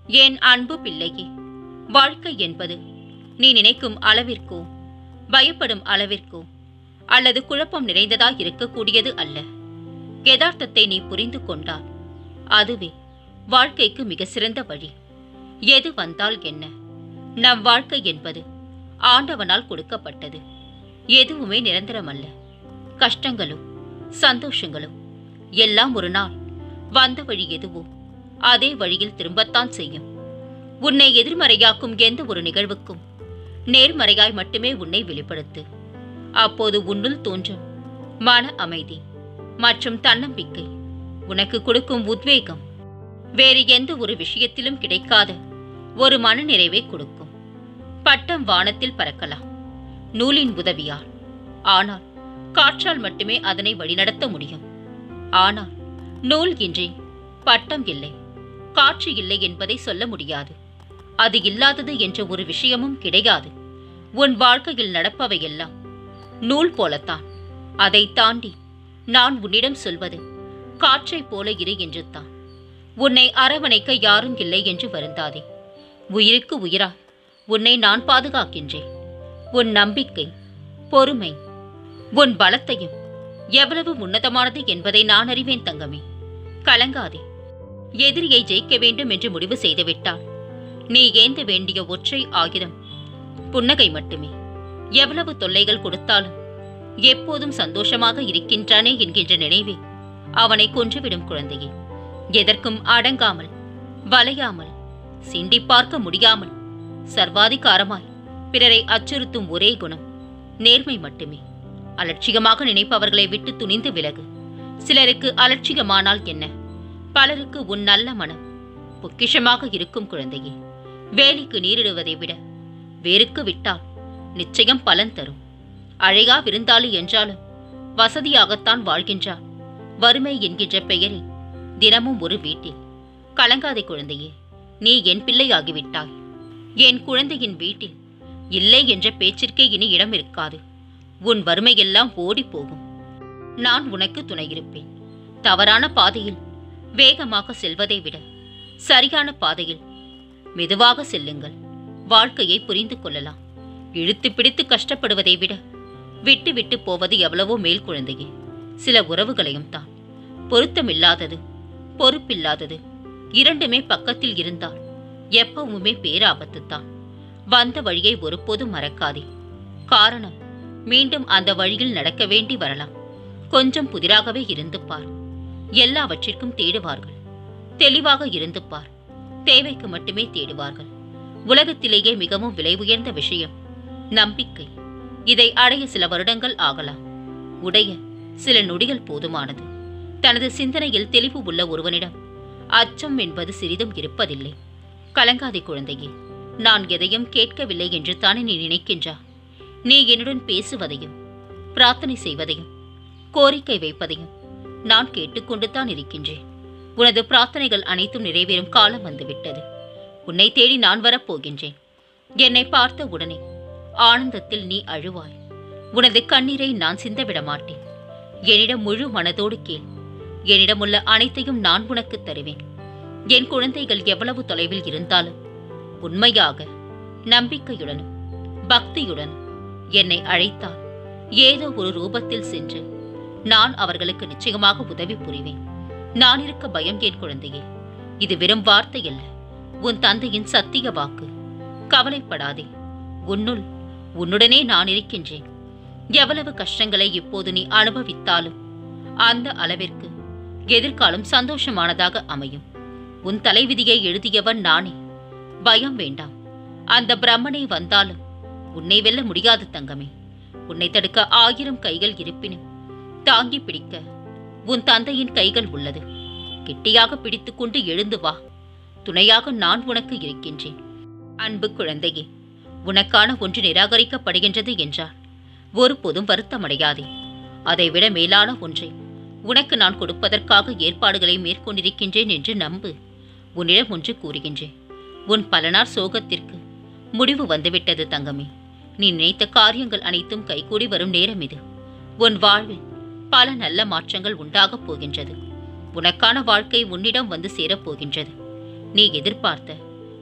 என் அன்பு பிள்ளையே வாழ்க்கை என்பது நீ நினைக்கும் அளவிற்கோ பயப்படும் அளவிற்கோ அல்லது குழப்பம் நிறைந்ததாய் இருக்கக்கூடியது அல்ல யதார்த்தத்தை நீ புரிந்து கொண்டால் அதுவே வாழ்க்கைக்கு மிக சிறந்த வழி எது வந்தால் என்ன நம் வாழ்க்கை என்பது ஆண்டவனால் கொடுக்கப்பட்டது எதுவுமே நிரந்தரமல்ல கஷ்டங்களும் சந்தோஷங்களும் எல்லாம் ஒரு நாள் வந்த வழி எதுவோ அதே வழியில் திரும்பத்தான் செய்யும் உன்னை எதிர்மறையாக்கும் எந்த ஒரு நிகழ்வுக்கும் நேர்மறையாய் மட்டுமே உன்னை வெளிப்படுத்து அப்போது உன்னுள் தோன்றும் மன அமைதி மற்றும் தன்னம்பிக்கை உனக்கு கொடுக்கும் உத்வேகம் வேறு எந்த ஒரு விஷயத்திலும் கிடைக்காத ஒரு மனநிறைவை கொடுக்கும் பட்டம் வானத்தில் பறக்கலாம் நூலின் உதவியால் ஆனால் காற்றால் மட்டுமே அதனை வழிநடத்த முடியும் ஆனால் நூல் இன்றி பட்டம் இல்லை காற்று இல்லை என்பதை சொல்ல முடியாது அது இல்லாதது என்ற ஒரு விஷயமும் கிடையாது உன் வாழ்க்கையில் நடப்பவையெல்லாம் நூல் போலத்தான் அதை தாண்டி நான் உன்னிடம் சொல்வது காற்றைப் போல இரு என்று தான் உன்னை அரவணைக்க யாரும் இல்லை என்று வருந்தாதே உயிருக்கு உயிராய் உன்னை நான் பாதுகாக்கின்றேன் உன் நம்பிக்கை பொறுமை உன் பலத்தையும் எவ்வளவு உன்னதமானது என்பதை நான் அறிவேன் தங்கமே கலங்காதே எதிரியை ஜெயிக்க வேண்டும் என்று முடிவு செய்துவிட்டால் நீ ஏந்த வேண்டிய ஒற்றை ஆயுதம் புன்னகை மட்டுமே எவ்வளவு தொல்லைகள் கொடுத்தாலும் எப்போதும் சந்தோஷமாக இருக்கின்றானே என்கின்ற நினைவே அவனை கொன்றுவிடும் குழந்தையே எதற்கும் அடங்காமல் வளையாமல் சிண்டி பார்க்க முடியாமல் சர்வாதிகாரமாய் பிறரை அச்சுறுத்தும் ஒரே குணம் நேர்மை மட்டுமே அலட்சியமாக நினைப்பவர்களை விட்டு துணிந்து விலகு சிலருக்கு அலட்சியமானால் என்ன பலருக்கு உன் நல்ல மனம் பொக்கிஷமாக இருக்கும் குழந்தையே வேலிக்கு நீரிடுவதை விட வேருக்கு விட்டால் நிச்சயம் பலன் தரும் அழகா விருந்தாளி என்றாலும் வசதியாகத்தான் வாழ்கின்றார் வறுமை என்கின்ற பெயரில் தினமும் ஒரு வீட்டில் கலங்காதே குழந்தையே நீ என் பிள்ளையாகிவிட்டாய் என் குழந்தையின் வீட்டில் இல்லை என்ற பேச்சிற்கே இனி இடம் இருக்காது உன் வறுமையெல்லாம் ஓடிப் போகும் நான் உனக்கு துணையிருப்பேன் தவறான பாதையில் வேகமாக செல்வதை விட சரியான பாதையில் மெதுவாக செல்லுங்கள் வாழ்க்கையை புரிந்து கொள்ளலாம் இழுத்து பிடித்து கஷ்டப்படுவதை விட விட்டு விட்டு போவது எவ்வளவோ மேல் குழந்தையே சில உறவுகளையும் தான் பொருத்தமில்லாதது பொறுப்பில்லாதது இரண்டுமே பக்கத்தில் இருந்தால் எப்பவுமே பேராபத்து தான் வந்த வழியை ஒருபோதும் மறக்காதே காரணம் மீண்டும் அந்த வழியில் நடக்க வேண்டி வரலாம் கொஞ்சம் புதிராகவே இருந்து பார் எல்லாவற்றிற்கும் தேடுவார்கள் தெளிவாக இருந்து பார் தேவைக்கு மட்டுமே தேடுவார்கள் உலகத்திலேயே மிகவும் விலை உயர்ந்த விஷயம் நம்பிக்கை இதை அடைய சில வருடங்கள் ஆகலாம் உடைய சில நொடிகள் போதுமானது தனது சிந்தனையில் தெளிவு உள்ள ஒருவனிடம் அச்சம் என்பது சிறிதும் இருப்பதில்லை கலங்காதே குழந்தையே நான் எதையும் கேட்கவில்லை என்று தானே நீ நினைக்கின்றா நீ என்னுடன் பேசுவதையும் பிரார்த்தனை செய்வதையும் கோரிக்கை வைப்பதையும் நான் கேட்டுக்கொண்டு தான் இருக்கின்றேன் உனது பிரார்த்தனைகள் அனைத்தும் நிறைவேறும் காலம் வந்துவிட்டது உன்னை தேடி நான் வரப்போகின்றேன் என்னை பார்த்த உடனே ஆனந்தத்தில் நீ அழுவாய் உனது கண்ணீரை நான் சிந்தவிட மாட்டேன் என்னிடம் முழு மனதோடு கேள் என்னிடமுள்ள அனைத்தையும் நான் உனக்கு தருவேன் என் குழந்தைகள் எவ்வளவு தொலைவில் இருந்தாலும் உண்மையாக நம்பிக்கையுடனும் பக்தியுடனும் என்னை அழைத்தால் ஏதோ ஒரு ரூபத்தில் சென்று நான் அவர்களுக்கு நிச்சயமாக உதவி புரிவேன் நான் இருக்க பயம் என் குழந்தையே இது வெறும் வார்த்தை அல்ல உன் தந்தையின் சத்திய வாக்கு கவலைப்படாதே உன்னுள் உன்னுடனே நான் இருக்கின்றேன் எவ்வளவு கஷ்டங்களை இப்போது நீ அனுபவித்தாலும் அந்த அளவிற்கு எதிர்காலம் சந்தோஷமானதாக அமையும் உன் தலைவிதியை எழுதியவன் நானே பயம் வேண்டாம் அந்த பிரம்மனே வந்தாலும் உன்னை வெல்ல முடியாது தங்கமே உன்னை தடுக்க ஆயிரம் கைகள் இருப்பினும் தாங்கி பிடிக்க உன் தந்தையின் கைகள் உள்ளது கெட்டியாக பிடித்துக்கொண்டு எழுந்து வா துணையாக நான் உனக்கு இருக்கின்றேன் அன்பு குழந்தையே உனக்கான ஒன்று நிராகரிக்கப்படுகின்றது என்றால் ஒருபோதும் வருத்தமடையாதே அதைவிட மேலான ஒன்றை உனக்கு நான் கொடுப்பதற்காக ஏற்பாடுகளை மேற்கொண்டிருக்கின்றேன் என்று நம்பு உன்னிடம் ஒன்று கூறுகின்றேன் உன் பலனார் சோகத்திற்கு முடிவு வந்துவிட்டது தங்கமே நீ நினைத்த காரியங்கள் அனைத்தும் கைகூடி வரும் நேரம் இது உன் வாழ்வில் பல நல்ல மாற்றங்கள் உண்டாகப் போகின்றது உனக்கான வாழ்க்கை உன்னிடம் வந்து சேரப் போகின்றது நீ எதிர்பார்த்த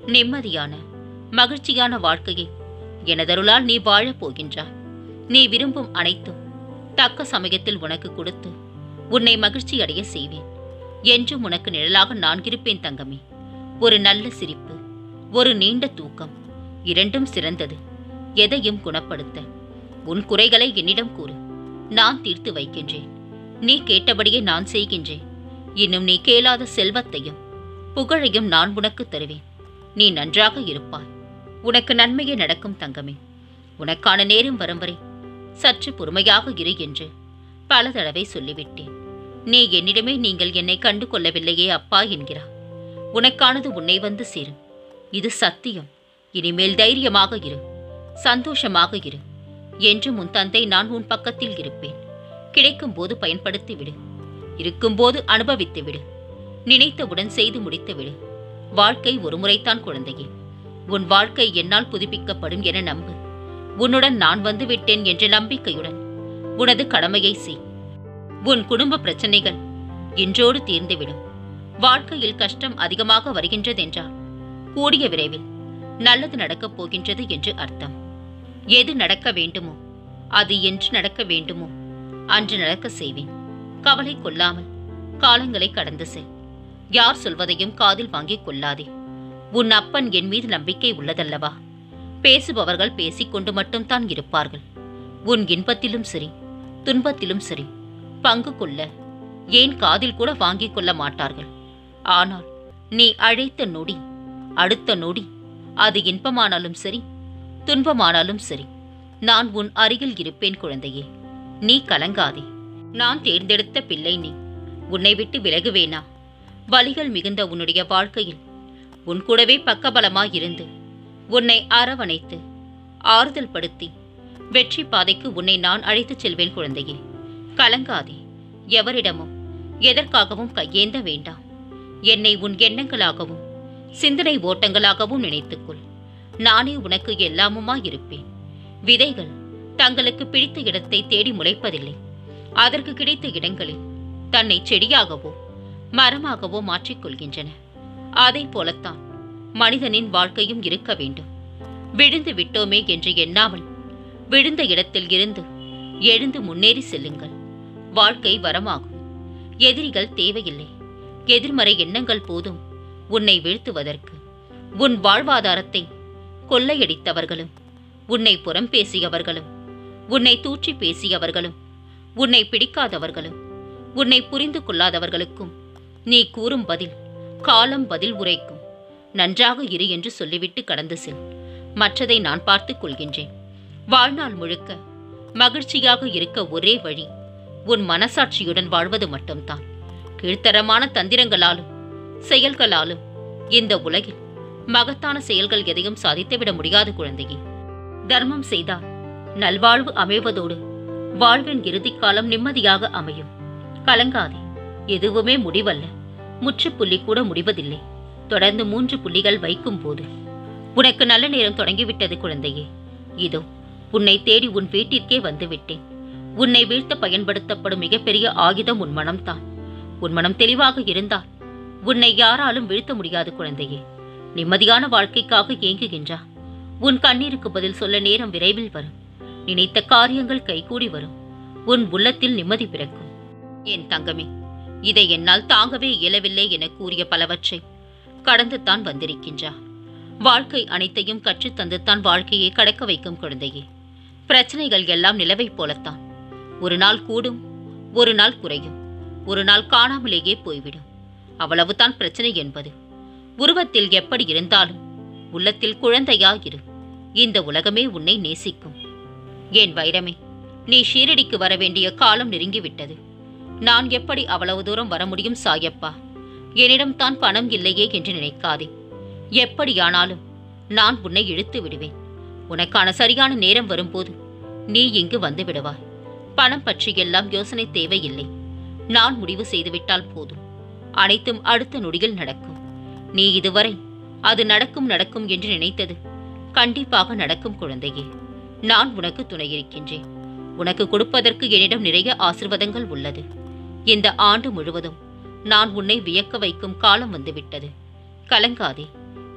நிம்மதியான மகிழ்ச்சியான வாழ்க்கையை எனதருளால் நீ வாழப் போகின்றாய் நீ விரும்பும் அனைத்தும் தக்க சமயத்தில் உனக்கு கொடுத்து உன்னை மகிழ்ச்சி அடைய செய்வேன் என்றும் உனக்கு நிழலாக நான் இருப்பேன் தங்கமே ஒரு நல்ல சிரிப்பு ஒரு நீண்ட தூக்கம் இரண்டும் சிறந்தது எதையும் குணப்படுத்த உன் குறைகளை என்னிடம் கூறு நான் தீர்த்து வைக்கின்றேன் நீ கேட்டபடியே நான் செய்கின்றேன் இன்னும் நீ கேளாத செல்வத்தையும் புகழையும் நான் உனக்கு தருவேன் நீ நன்றாக இருப்பாய் உனக்கு நன்மையே நடக்கும் தங்கமே உனக்கான நேரம் வரும் வரை சற்று பொறுமையாக இரு என்று பல தடவை சொல்லிவிட்டேன் நீ என்னிடமே நீங்கள் என்னை கண்டு கொள்ளவில்லையே அப்பா என்கிறார் உனக்கானது உன்னை வந்து சேரும் இது சத்தியம் இனிமேல் தைரியமாக இரு சந்தோஷமாக இரு என்றும் உன் தந்தை நான் உன் பக்கத்தில் இருப்பேன் கிடைக்கும் போது பயன்படுத்தி விடு இருக்கும்போது அனுபவித்து விடு நினைத்தவுடன் செய்து முடித்து விடு வாழ்க்கை ஒரு முறைத்தான் குழந்தையே உன் வாழ்க்கை என்னால் புதுப்பிக்கப்படும் என நம்பு உன்னுடன் நான் வந்து விட்டேன் என்ற நம்பிக்கையுடன் உனது கடமையை செய் உன் குடும்ப பிரச்சனைகள் இன்றோடு தீர்ந்துவிடும் வாழ்க்கையில் கஷ்டம் அதிகமாக வருகின்றதென்றால் கூடிய விரைவில் நல்லது நடக்கப் போகின்றது என்று அர்த்தம் எது நடக்க வேண்டுமோ அது என்று நடக்க வேண்டுமோ அன்று நடக்க செய்வேன் கவலை கொள்ளாமல் காலங்களை கடந்து செல் யார் சொல்வதையும் காதில் வாங்கிக் கொள்ளாதே உன் அப்பன் என் மீது நம்பிக்கை உள்ளதல்லவா பேசுபவர்கள் பேசிக்கொண்டு மட்டும்தான் இருப்பார்கள் உன் இன்பத்திலும் சரி துன்பத்திலும் சரி பங்கு கொள்ள ஏன் காதில் கூட வாங்கிக் கொள்ள மாட்டார்கள் ஆனால் நீ அழைத்த நொடி அடுத்த நொடி அது இன்பமானாலும் சரி துன்பமானாலும் சரி நான் உன் அருகில் இருப்பேன் குழந்தையே நீ கலங்காதே நான் தேர்ந்தெடுத்த பிள்ளை நீ உன்னை விட்டு விலகுவேனா வலிகள் மிகுந்த உன்னுடைய வாழ்க்கையில் உன் கூடவே பக்கபலமாயிருந்து உன்னை அரவணைத்து ஆறுதல் படுத்தி வெற்றி பாதைக்கு உன்னை நான் அழைத்துச் செல்வேன் குழந்தையே கலங்காதே எவரிடமும் எதற்காகவும் கையேந்த வேண்டாம் என்னை உன் எண்ணங்களாகவும் சிந்தனை ஓட்டங்களாகவும் நினைத்துக்கொள் நானே உனக்கு எல்லாமுமாய் இருப்பேன் விதைகள் தங்களுக்கு பிடித்த இடத்தை தேடி முளைப்பதில்லை அதற்கு கிடைத்த இடங்களில் தன்னை செடியாகவோ மரமாகவோ மாற்றிக்கொள்கின்றன அதை போலத்தான் மனிதனின் வாழ்க்கையும் இருக்க வேண்டும் விழுந்து விட்டோமே என்று எண்ணாமல் விழுந்த இடத்தில் இருந்து எழுந்து முன்னேறி செல்லுங்கள் வாழ்க்கை வரமாகும் எதிரிகள் தேவையில்லை எதிர்மறை எண்ணங்கள் போதும் உன்னை வீழ்த்துவதற்கு உன் வாழ்வாதாரத்தை கொள்ளையடித்தவர்களும் உன்னை புறம் பேசியவர்களும் உன்னை தூற்றி பேசியவர்களும் உன்னை பிடிக்காதவர்களும் உன்னை புரிந்து கொள்ளாதவர்களுக்கும் நீ கூறும் பதில் காலம் பதில் உரைக்கும் நன்றாக இரு என்று சொல்லிவிட்டு கடந்து செல் மற்றதை நான் பார்த்துக் கொள்கின்றேன் வாழ்நாள் முழுக்க மகிழ்ச்சியாக இருக்க ஒரே வழி உன் மனசாட்சியுடன் வாழ்வது மட்டும்தான் கீழ்த்தரமான தந்திரங்களாலும் செயல்களாலும் இந்த உலகில் மகத்தான செயல்கள் எதையும் சாதித்துவிட முடியாது குழந்தையே தர்மம் செய்தால் நல்வாழ்வு அமைவதோடு வாழ்வின் இறுதிக் காலம் நிம்மதியாக அமையும் கலங்காதே எதுவுமே முடிவல்ல முற்றுப்புள்ளி கூட முடிவதில்லை தொடர்ந்து மூன்று புள்ளிகள் வைக்கும் போது உனக்கு நல்ல நேரம் தொடங்கிவிட்டது குழந்தையே இதோ உன்னை தேடி உன் வீட்டிற்கே வந்துவிட்டேன் உன்னை வீழ்த்த பயன்படுத்தப்படும் மிகப்பெரிய ஆயுதம் உன் மனம்தான் உன் மனம் தெளிவாக இருந்தால் உன்னை யாராலும் வீழ்த்த முடியாது குழந்தையே நிம்மதியான வாழ்க்கைக்காக ஏங்குகின்றா உன் கண்ணீருக்கு பதில் சொல்ல நேரம் விரைவில் வரும் நினைத்த காரியங்கள் கைகூடி வரும் உன் உள்ளத்தில் நிம்மதி பிறக்கும் என் தங்கமே இதை என்னால் தாங்கவே இயலவில்லை என கூறிய பலவற்றை கடந்துத்தான் வந்திருக்கின்றா வாழ்க்கை அனைத்தையும் கற்றுத் தந்துத்தான் வாழ்க்கையை கடக்க வைக்கும் குழந்தையே பிரச்சனைகள் எல்லாம் நிலவைப் போலத்தான் ஒரு நாள் கூடும் ஒரு நாள் குறையும் ஒரு நாள் காணாமலேயே போய்விடும் அவ்வளவுதான் பிரச்சனை என்பது உருவத்தில் எப்படி இருந்தாலும் உள்ளத்தில் குழந்தையாயிரு இந்த உலகமே உன்னை நேசிக்கும் என் வைரமே நீ ஷீரடிக்கு வர வேண்டிய காலம் நெருங்கிவிட்டது நான் எப்படி அவ்வளவு தூரம் வர முடியும் சாயப்பா என்னிடம் தான் பணம் இல்லையே என்று நினைக்காதே எப்படியானாலும் நான் உன்னை இழுத்து விடுவேன் உனக்கான சரியான நேரம் வரும்போது நீ இங்கு வந்து விடுவாய் பணம் பற்றியெல்லாம் யோசனை தேவையில்லை நான் முடிவு செய்துவிட்டால் போதும் அனைத்தும் அடுத்த நொடியில் நடக்கும் நீ இதுவரை அது நடக்கும் நடக்கும் என்று நினைத்தது கண்டிப்பாக நடக்கும் குழந்தையே நான் உனக்கு துணையிருக்கின்றேன் உனக்கு கொடுப்பதற்கு என்னிடம் நிறைய ஆசிர்வாதங்கள் உள்ளது இந்த ஆண்டு முழுவதும் நான் உன்னை வியக்க வைக்கும் காலம் வந்துவிட்டது கலங்காதே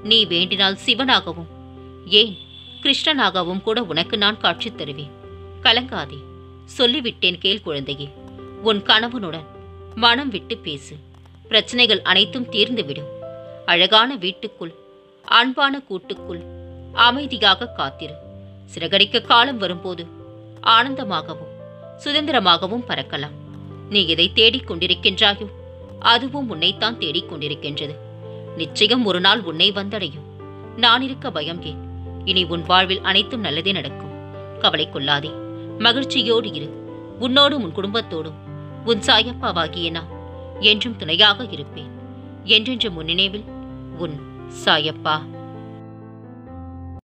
நீ வேண்டினால் சிவனாகவும் ஏன் கிருஷ்ணனாகவும் கூட உனக்கு நான் காட்சி தருவேன் கலங்காதே சொல்லிவிட்டேன் கேள் குழந்தையே உன் கணவனுடன் மனம் விட்டு பேசு பிரச்சனைகள் அனைத்தும் தீர்ந்துவிடும் அழகான வீட்டுக்குள் அன்பான கூட்டுக்குள் அமைதியாக காத்திரு சிறகடிக்க காலம் வரும்போது ஆனந்தமாகவும் சுதந்திரமாகவும் பறக்கலாம் நீ எதை தேடிக் கொண்டிருக்கின்றாயோ அதுவும் உன்னைத்தான் தேடிக் கொண்டிருக்கின்றது நிச்சயம் ஒரு நாள் உன்னை வந்தடையும் நான் இருக்க பயம் ஏன் இனி உன் வாழ்வில் அனைத்தும் நல்லதே நடக்கும் கவலை கொள்ளாதே மகிழ்ச்சியோடு இரு உன்னோடும் உன் குடும்பத்தோடும் உன் சாயப்பாவாகிய நான் என்றும் துணையாக இருப்பேன் என்றென்று முன்னினைவில் உன் சாயப்பா